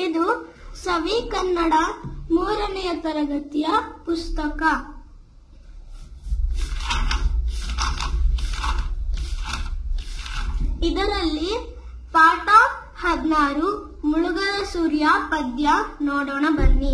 ಇದು ಸವಿ ಕನ್ನಡ ಮೂರನೆಯ ತರಗತಿಯ ಪುಸ್ತಕ ಇದರಲ್ಲಿ ಪಾಠ ಹದಿನಾರು ಮುಳುಗದ ಸೂರ್ಯ ಪದ್ಯ ನೋಡೋಣ ಬನ್ನಿ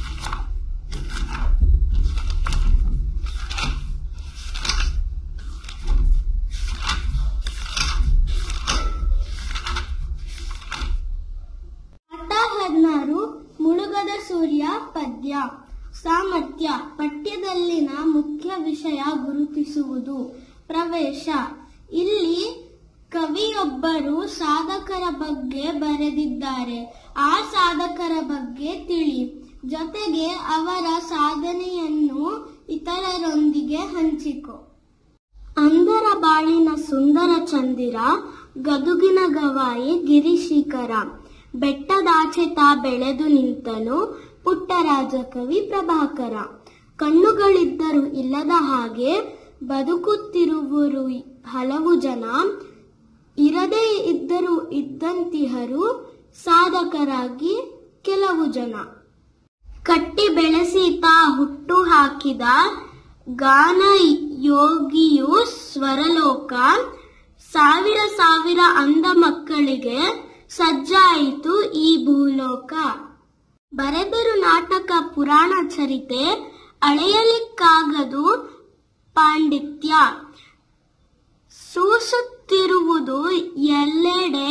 ಪಾಠ ಹದಿನಾರು ಮುಳುಗದ ಸೂರ್ಯ ಪದ್ಯ ಸಾಮರ್ಥ್ಯ ಪಠ್ಯದಲ್ಲಿನ ಮುಖ್ಯ ವಿಷಯ ಗುರುತಿಸುವುದು ಪ್ರವೇಶ ಇಲ್ಲಿ ಕವಿಯೊಬ್ಬರು ಸಾಧಕರ ಬಗ್ಗೆ ಬರೆದಿದ್ದಾರೆ ಆ ಸಾಧಕರ ಬಗ್ಗೆ ತಿಳಿ ಜೊತೆಗೆ ಅವರ ಸಾಧನೆಯನ್ನು ಇತರರೊಂದಿಗೆ ಹಂಚಿಕೊ ಅಂದರ ಬಾಳಿನ ಸುಂದರ ಚಂದಿರ ಗದುಗಿನ ಗವಾಯಿ ಗಿರಿಶಿಖರ ಬೆಟ್ಟದಾಚೆ ತಾ ಬೆಳೆದು ನಿಂತನು ಪುಟ್ಟರಾಜ ಕವಿ ಪ್ರಭಾಕರ ಕಣ್ಣುಗಳಿದ್ದರು ಇಲ್ಲದ ಹಾಗೆ ಬದುಕುತ್ತಿರುವರು ಹಲವು ಜನ ಇರದೇ ಇದ್ದರೂ ಇದ್ದಂತಿಹರು ಸಾಧಕರಾಗಿ ಕೆಲವು ಜನ ಕಟ್ಟಿ ಬೆಳೆಸಿ ತಾ ಹುಟ್ಟು ಹಾಕಿದ ಗಾನ ಯೋಗಿಯು ಸ್ವರಲೋಕ ಸಾವಿರ ಸಾವಿರ ಅಂಧ ಮಕ್ಕಳಿಗೆ ಸಜ್ಜಾಯಿತು ಈ ಭೂಲೋಕ ಬರೆದರು ನಾಟಕ ಪುರಾಣ ಚರಿತೆ ಅಳೆಯಲಿಕ್ಕಾಗದು ಪಾಂಡಿತ್ಯ ಸೂಸುತ್ತಿರುವುದು ಎಲ್ಲೆಡೆ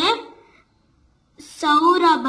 ಸೌರಭ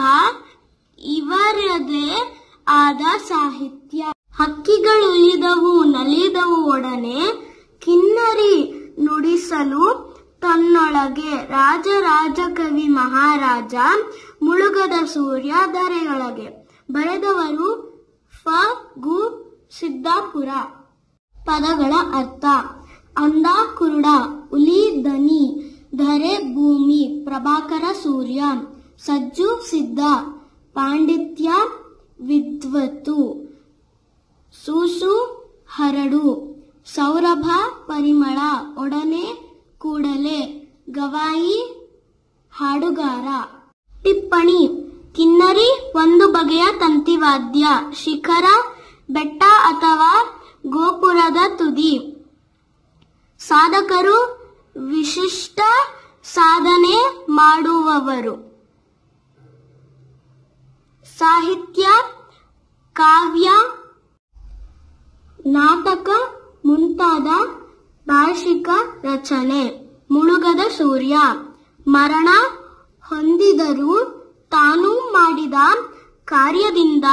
ಇವರದೇ ಆದ ಸಾಹಿತ್ಯ ಹಕ್ಕಿಗಳು ಉಳಿದವು ನಲಿದವು ಒಡನೆ ಕಿನ್ನರಿ ನುಡಿಸಲು ತನ್ನೊಳಗೆ ರಾಜರಾಜ ಕವಿ ಮಹಾರಾಜ ಮುಳುಗದ ಸೂರ್ಯ ಧರೆಯೊಳಗೆ ಬರೆದವರು ಫ ಗು ಸಿದ್ದಾಪುರ ಪದಗಳ ಅರ್ಥ ಅಂದ ಕುರುಡ ಉಲಿ ದನಿ ಧರೆ ಭೂಮಿ ಪ್ರಭಾಕರ ಸೂರ್ಯ ಸಜ್ಜು ಸಿದ್ಧ ಪಾಂಡಿತ್ಯ ವಿದ್ವತ್ತು ಸೂಸು ಹರಡು ಸೌರಭ ಪರಿಮಳ ಒಡನೆ ಕೂಡಲೇ ಗವಾಯಿ ಹಾಡುಗಾರ ಟಿಪ್ಪಣಿ ಕಿನ್ನರಿ ಒಂದು ಬಗೆಯ ತಂತಿವಾದ್ಯ ಶಿಖರ ಬೆಟ್ಟ ಅಥವಾ ಗೋಪುರದ ತುದಿ ಸಾಧಕರು ವಿಶಿಷ್ಟ ಸಾಧನೆ ಮಾಡುವವರು ಸಾಹಿತ್ಯ ಕಾವ್ಯ ನಾಟಕ ಮುಂತಾದ ಭಾಷಿಕ ರಚನೆ ಮುಳುಗದ ಸೂರ್ಯ ಮರಣ ಹೊಂದಿದರೂ ತಾನು ಮಾಡಿದ ಕಾರ್ಯದಿಂದ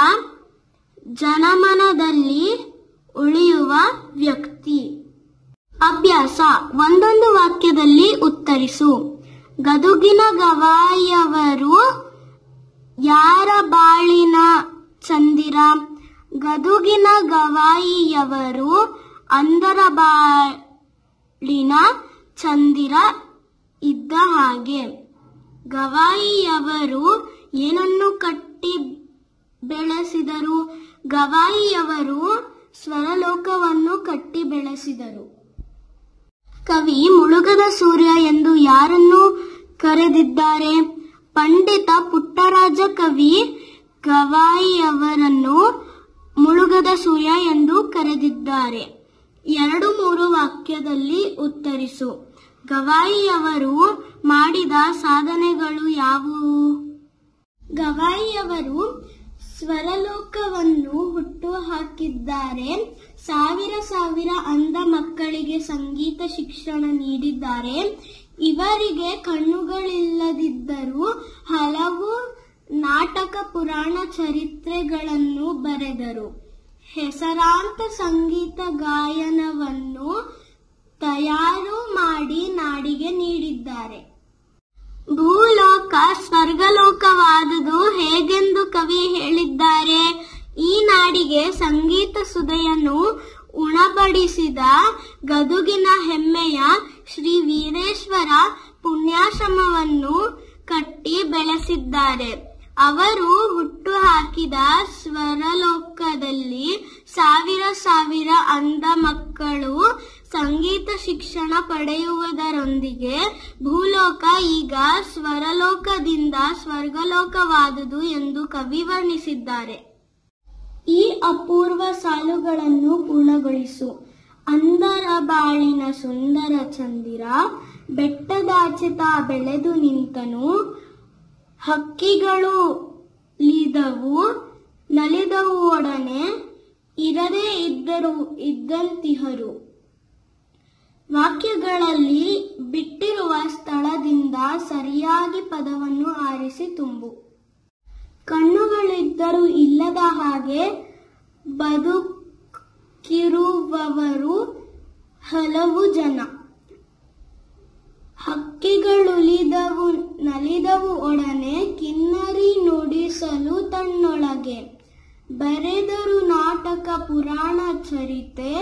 ಜನಮನದಲ್ಲಿ ಉಳಿಯುವ ವ್ಯಕ್ತಿ ಅಭ್ಯಾಸ ಒಂದೊಂದು ವಾಕ್ಯದಲ್ಲಿ ಉತ್ತರಿಸು ಗದುಗಿನ ಗವಾಯಿಯವರು ಯಾರ ಬಾಳಿನ ಚಂದಿರ ಗದುಗಿನ ಗವಾಯಿಯವರು ಅಂದರ ಬಾಳಿನ ಚಂದಿರ ಇದ್ದ ಹಾಗೆ ಗವಾಯಿಯವರು ಏನನ್ನು ಕಟ್ಟಿ ಬೆಳೆಸಿದರು ಗವಾಯಿಯವರು ಸ್ವರಲೋಕವನ್ನು ಕಟ್ಟಿ ಬೆಳೆಸಿದರು ಕವಿ ಮುಳುಗದ ಸೂರ್ಯ ಎಂದು ಯಾರನ್ನು ಕರೆದಿದ್ದಾರೆ ಪಂಡಿತ ಪುಟ್ಟರಾಜ ಕವಿ ಗವಾಯಿಯವರನ್ನು ಮುಳುಗದ ಸೂರ್ಯ ಎಂದು ಕರೆದಿದ್ದಾರೆ ಎರಡು ಮೂರು ವಾಕ್ಯದಲ್ಲಿ ಉತ್ತರಿಸು ಗವಾಯಿಯವರು ಮಾಡಿದ ಸಾಧನೆಗಳು ಯಾವುವು ಗವಾಯಿಯವರು ಸ್ವರಲೋಕವನ್ನು ಹುಟ್ಟು ಹಾಕಿದ್ದಾರೆ ಸಾವಿರ ಸಾವಿರ ಅಂಧ ಮಕ್ಕಳಿಗೆ ಸಂಗೀತ ಶಿಕ್ಷಣ ನೀಡಿದ್ದಾರೆ ಇವರಿಗೆ ಕಣ್ಣುಗಳಿಲ್ಲದಿದ್ದರೂ ಹಲವು ನಾಟಕ ಪುರಾಣ ಚರಿತ್ರೆಗಳನ್ನು ಬರೆದರು ಹೆಸರಾಂತ ಸಂಗೀತ ಗಾಯನವನ್ನು ತಯಾರು ಮಾಡಿ ನಾಡಿಗೆ ನೀಡಿದ್ದಾರೆ ಭೂಲೋಕ ಸ್ವರ್ಗಲೋಕವಾದುದು ಹೇಗೆಂದು ಕವಿ ಹೇಳಿದ್ದಾರೆ ಈ ನಾಡಿಗೆ ಸಂಗೀತ ಸುಧೆಯನ್ನು ಉಣಬಡಿಸಿದ ಗದುಗಿನ ಹೆಮ್ಮೆಯ ಶ್ರೀ ವೀರೇಶ್ವರ ಪುಣ್ಯಾಶ್ರಮವನ್ನು ಕಟ್ಟಿ ಬೆಳೆಸಿದ್ದಾರೆ ಅವರು ಹುಟ್ಟು ಹಾಕಿದ ಸ್ವರಲೋಕದಲ್ಲಿ ಸಾವಿರ ಸಾವಿರ ಅಂಧ ಮಕ್ಕಳು ಸಂಗೀತ ಶಿಕ್ಷಣ ಪಡೆಯುವುದರೊಂದಿಗೆ ಭೂಲೋಕ ಈಗ ಸ್ವರಲೋಕದಿಂದ ಸ್ವರ್ಗಲೋಕವಾದುದು ಎಂದು ಕವಿ ವರ್ಣಿಸಿದ್ದಾರೆ ಈ ಅಪೂರ್ವ ಸಾಲುಗಳನ್ನು ಪೂರ್ಣಗೊಳಿಸು ಅಂದರ ಬಾಳಿನ ಸುಂದರ ಚಂದಿರ ಬೆಟ್ಟದಾಚೆತ ಬೆಳೆದು ನಿಂತನು ಹಕ್ಕಿಗಳು ಲಿದವು ನಲಿದವು ಒಡನೆ ಇರದೇ ಇದ್ದರು ಇದ್ದಂತಿಹರು ವಾಕ್ಯಗಳಲ್ಲಿ ಬಿಟ್ಟಿರುವ ಸ್ಥಳದಿಂದ ಸರಿಯಾಗಿ ಪದವನ್ನು ಆರಿಸಿ ತುಂಬು ಕಣ್ಣುಗಳಿದ್ದರೂ ಇಲ್ಲದ ಹಾಗೆ ಬದುಕಿರುವವರು ಹಲವು ಜನ ಹಕ್ಕಿಗಳುಲಿದವು ನಲಿದವು ಒಡನೆ ಕಿನ್ನರಿ ನುಡಿಸಲು ತನ್ನೊಳಗೆ ಬರೆದರು ನಾಟಕ ಪುರಾಣ ಚರಿತೆ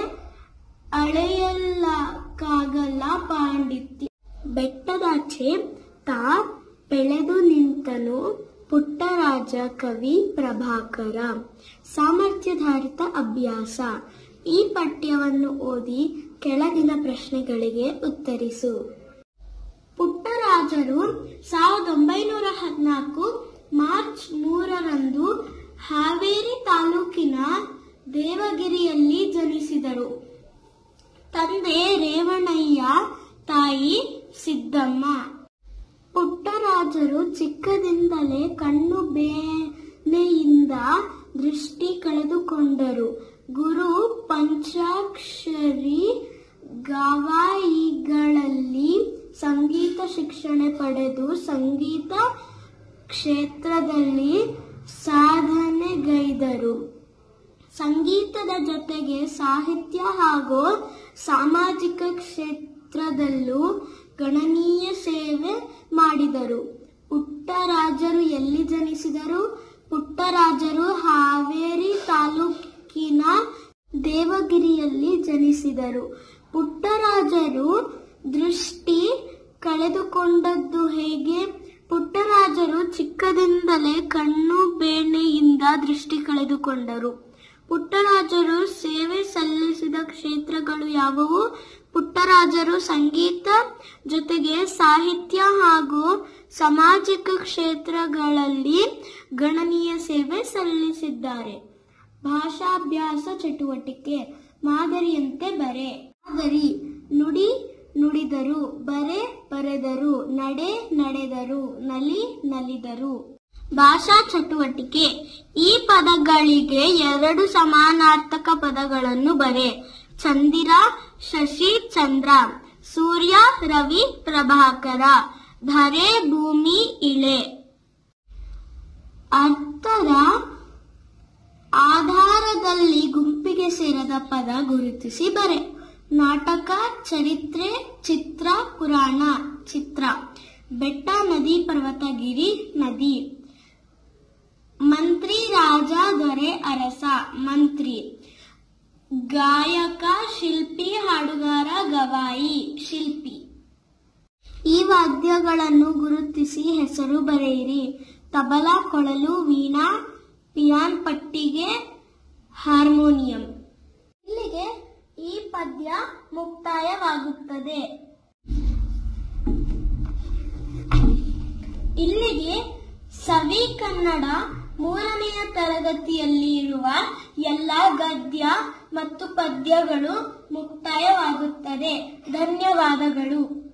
ಅಳೆಯಲ್ಲಕ್ಕಾಗಲ್ಲ ಪಾಂಡಿತ್ಯ ಬೆಟ್ಟದಾಚೆ ತಾ ಬೆಳೆದು ನಿಂತನು ಪುಟ್ಟರಾಜ ಕವಿ ಪ್ರಭಾಕರ ಸಾಮರ್ಥ್ಯಧಾರಿತ ಅಭ್ಯಾಸ ಈ ಪಠ್ಯವನ್ನು ಓದಿ ಕೆಳಗಿನ ಪ್ರಶ್ನೆಗಳಿಗೆ ಉತ್ತರಿಸು ಪುಟ್ಟರಾಜರು ಸಾವಿರದ ಒಂಬೈನೂರ ಹದಿನಾಲ್ಕು ಮಾರ್ಚ್ ಮೂರರಂದು ಹಾವೇರಿ ತಾಲೂಕಿನ ದೇವಗಿರಿಯಲ್ಲಿ ಜನಿಸಿದರು ತಂದೆ ರೇವಣಯ್ಯ ತಾಯಿ ಸಿದ್ದಮ್ಮ ಪುಟ್ಟರಾಜರು ಚಿಕ್ಕದಿಂದಲೇ ಕಣ್ಣು ಬೇನೆಯಿಂದ ದೃಷ್ಟಿ ಕಳೆದುಕೊಂಡರು ಗುರು ಪಂಚಾಕ್ಷರಿ ಗವಾಯಿಗಳಲ್ಲಿ ಸಂಗೀತ ಶಿಕ್ಷಣ ಪಡೆದು ಸಂಗೀತ ಕ್ಷೇತ್ರದಲ್ಲಿ ಸಾಧನೆಗೈದರು ಸಂಗೀತದ ಜೊತೆಗೆ ಸಾಹಿತ್ಯ ಹಾಗೂ ಸಾಮಾಜಿಕ ಕ್ಷೇತ್ರದಲ್ಲೂ ಗಣನೀಯ ಸೇವೆ ಮಾಡಿದರು ಪುಟ್ಟರಾಜರು ಎಲ್ಲಿ ಜನಿಸಿದರು ಪುಟ್ಟರಾಜರು ಹಾವೇರಿ ತಾಲೂಕಿನ ದೇವಗಿರಿಯಲ್ಲಿ ಜನಿಸಿದರು ಪುಟ್ಟರಾಜರು ದೃಷ್ಟಿ ಕಳೆದುಕೊಂಡದ್ದು ಹೇಗೆ ಪುಟ್ಟರಾಜರು ಚಿಕ್ಕದಿಂದಲೇ ಕಣ್ಣು ಬೇನೆಯಿಂದ ದೃಷ್ಟಿ ಕಳೆದುಕೊಂಡರು ಪುಟ್ಟರಾಜರು ಸೇವೆ ಸಲ್ಲಿಸಿದ ಕ್ಷೇತ್ರಗಳು ಯಾವುವು ಪುಟ್ಟರಾಜರು ಸಂಗೀತ ಜೊತೆಗೆ ಸಾಹಿತ್ಯ ಹಾಗೂ ಸಾಮಾಜಿಕ ಕ್ಷೇತ್ರಗಳಲ್ಲಿ ಗಣನೀಯ ಸೇವೆ ಸಲ್ಲಿಸಿದ್ದಾರೆ ಭಾಷಾಭ್ಯಾಸ ಚಟುವಟಿಕೆ ಮಾದರಿಯಂತೆ ಬರೆ ಮಾದರಿ ನುಡಿ ನುಡಿದರು ಬರೆ ಬರೆದರು ನಡೆ ನಡೆದರು ನಲಿ ನಲಿದರು ಭಾಷಾ ಚಟುವಟಿಕೆ ಈ ಪದಗಳಿಗೆ ಎರಡು ಸಮಾನಾರ್ಥಕ ಪದಗಳನ್ನು ಬರೆ ಚಂದಿರ ಶಶಿ ಚಂದ್ರ ಸೂರ್ಯ ರವಿ ಪ್ರಭಾಕರ ಧರೆ ಭೂಮಿ ಇಳೆ ಅರ್ಥರ ಆಧಾರದಲ್ಲಿ ಗುಂಪಿಗೆ ಸೇರದ ಪದ ಗುರುತಿಸಿ ಬರೆ ನಾಟಕ ಚರಿತ್ರೆ ಚಿತ್ರ ಪುರಾಣ ಚಿತ್ರ ಬೆಟ್ಟ ನದಿ ಪರ್ವತಗಿರಿ ನದಿ ಮಂತ್ರಿ ರಾಜ ದೊರೆ ಅರಸ ಮಂತ್ರಿ ಗಾಯಕ ಶಿಲ್ಪಿ ಹಾಡುಗಾರ ಗವಾಯಿ ಶಿಲ್ಪಿ ಈ ವಾದ್ಯಗಳನ್ನು ಗುರುತಿಸಿ ಹೆಸರು ಬರೆಯಿರಿ ತಬಲಾ ಕೊಳಲು ವೀಣಾ ಪಿಯಾನ್ ಪಟ್ಟಿಗೆ ಹಾರ್ಮೋನಿಯಂ ಇಲ್ಲಿಗೆ ಈ ಪದ್ಯ ಮುಕ್ತಾಯವಾಗುತ್ತದೆ ಇಲ್ಲಿಗೆ ಸವಿ ಕನ್ನಡ ಮೂರನೆಯ ತರಗತಿಯಲ್ಲಿ ಇರುವ ಎಲ್ಲ ಗದ್ಯ ಮತ್ತು ಪದ್ಯಗಳು ಮುಕ್ತಾಯವಾಗುತ್ತದೆ ಧನ್ಯವಾದಗಳು